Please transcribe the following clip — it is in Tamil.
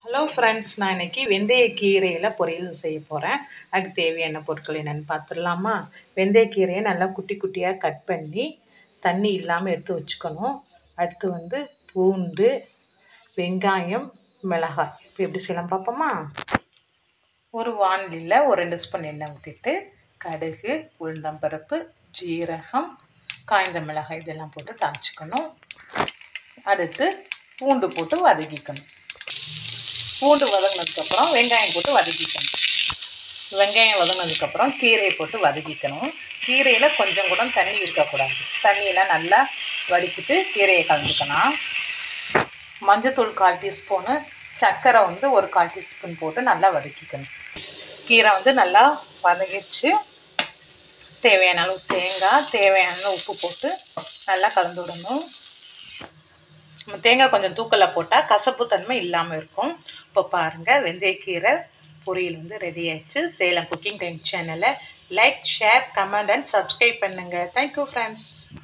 ஹலோ ஃப்ரெண்ட்ஸ் நான் இன்னைக்கு வெந்தயக்கீரையில் பொரியல் செய்ய போகிறேன் அதுக்கு தேவையான பொருட்கள் என்னென்னு பார்த்துடலாமா வெந்தயக்கீரையை நல்லா குட்டி குட்டியாக கட் பண்ணி தண்ணி இல்லாமல் எடுத்து வச்சுக்கணும் அடுத்து வந்து பூண்டு வெங்காயம் மிளகாய் இப்போ எப்படி செய்யலாம் பார்ப்போமா ஒரு வானிலையில் ஒரு ரெண்டு ஸ்பூன் எண்ணெய் ஊற்றிட்டு கடுகு உளுந்தம்பருப்பு ஜீரகம் காய்ந்த மிளகாய் இதெல்லாம் போட்டு தாளிச்சிக்கணும் அடுத்து பூண்டு போட்டு வதக்கிக்கணும் பூண்டு வதங்கினதுக்கப்புறம் வெங்காயம் போட்டு வதக்கிக்கணும் வெங்காயம் வதங்கினதுக்கப்புறம் கீரையை போட்டு வதக்கிக்கணும் கீரையில் கொஞ்சம் கூட தண்ணி இருக்கக்கூடாது தண்ணியெல்லாம் நல்லா வடிச்சிட்டு கீரையை கலந்துக்கணும் மஞ்சத்தூள் கால் டீஸ்பூனு சர்க்கரை வந்து ஒரு கால் டீஸ்பூன் போட்டு நல்லா வதக்கிக்கணும் கீரை வந்து நல்லா வதங்கிடுச்சு தேவையான அளவு தேங்காய் தேவையான உப்பு போட்டு நல்லா கலந்து விடணும் நம்ம தேங்காய் கொஞ்சம் தூக்கலில் போட்டால் கசப்பு தன்மை இல்லாமல் இருக்கும் இப்போ பாருங்கள் வெந்தயக்கீரை பொரியல் வந்து ரெடி ஆயிடுச்சு சேலம் குக்கிங் டைம் சேனலை like share comment and subscribe பண்ணுங்கள் தேங்க்யூ ஃப்ரெண்ட்ஸ்